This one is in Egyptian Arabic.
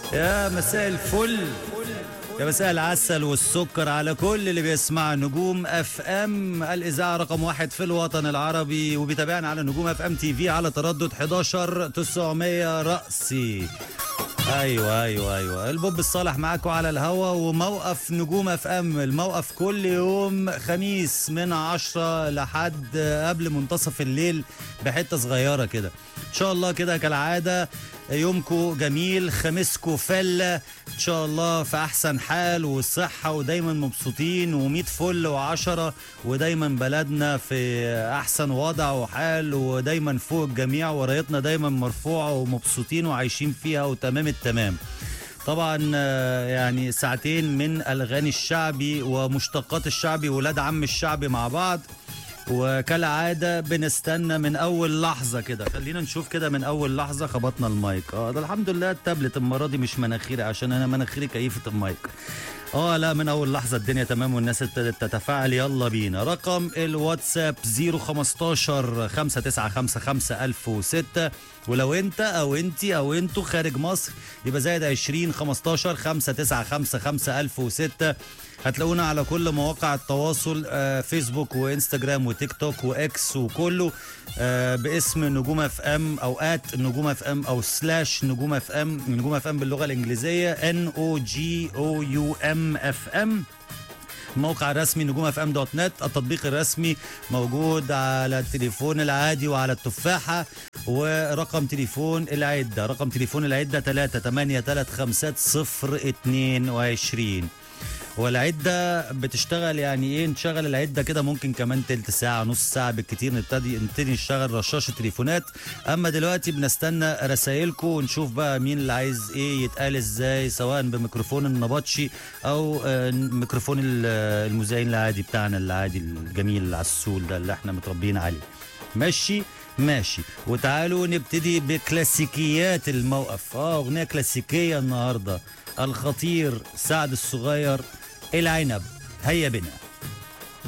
يا مساء الفل يا مساء العسل والسكر على كل اللي بيسمع نجوم اف ام الاذاعه رقم واحد في الوطن العربي وبيتابعنا على نجوم اف ام تي في على تردد 11 900 رأسي ايوه ايوه ايوه البوب الصالح معاكم على الهوا وموقف نجوم اف ام الموقف كل يوم خميس من 10 لحد قبل منتصف الليل بحته صغيره كده ان شاء الله كده كالعاده يومكم جميل خميسكم فله ان شاء الله في احسن حال والصحه ودايما مبسوطين و100 فل وعشرة ودايما بلدنا في احسن وضع وحال ودايما فوق الجميع ورايتنا دايما مرفوعه ومبسوطين وعايشين فيها وتمام التمام طبعا آه، يعني ساعتين من الاغاني الشعبي ومشتقات الشعبي ولاد عم الشعبي مع بعض وكالعادة بنستنى من أول لحظة كده خلينا نشوف كده من أول لحظة خبطنا المايك اه ده الحمد لله التابلت المرة دي مش مناخيري عشان أنا مناخيري كيفة المايك اه لا من أول لحظة الدنيا تمام والناس ابتدت تتفاعل يلا بينا رقم الواتساب 015 5955 1006 ولو انت او انت او انتوا خارج مصر يبقى زائد 20 15 5955 1006 هتلاقونا على كل مواقع التواصل آه، فيسبوك وانستجرام وتيك توك واكس وكله آه، باسم نجوم اف ام او ات نجوم اف ام او سلاش نجوم اف ام نجوم اف ام باللغه الانجليزيه ان او جي او يو ام اف ام الموقع الرسمي نجوم اف ام دوت نت التطبيق الرسمي موجود على التليفون العادي وعلى التفاحه ورقم تليفون العده رقم تليفون العده 3 8 3 5 0 22 والعده بتشتغل يعني ايه نشغل العده كده ممكن كمان تلت ساعه نص ساعه بالكتير نبتدي نبتدي نشتغل رشاش التليفونات اما دلوقتي بنستنى رسايلكم ونشوف بقى مين اللي عايز ايه يتقال ازاي سواء بميكروفون النبطشي او آه، ميكروفون ال- المذيعين العادي بتاعنا العادي الجميل العسول ده اللي احنا متربيين عليه ماشي ماشي وتعالوا نبتدي بكلاسيكيات الموقف اه اغنيه كلاسيكيه النهارده الخطير سعد الصغير العنب هيا بنا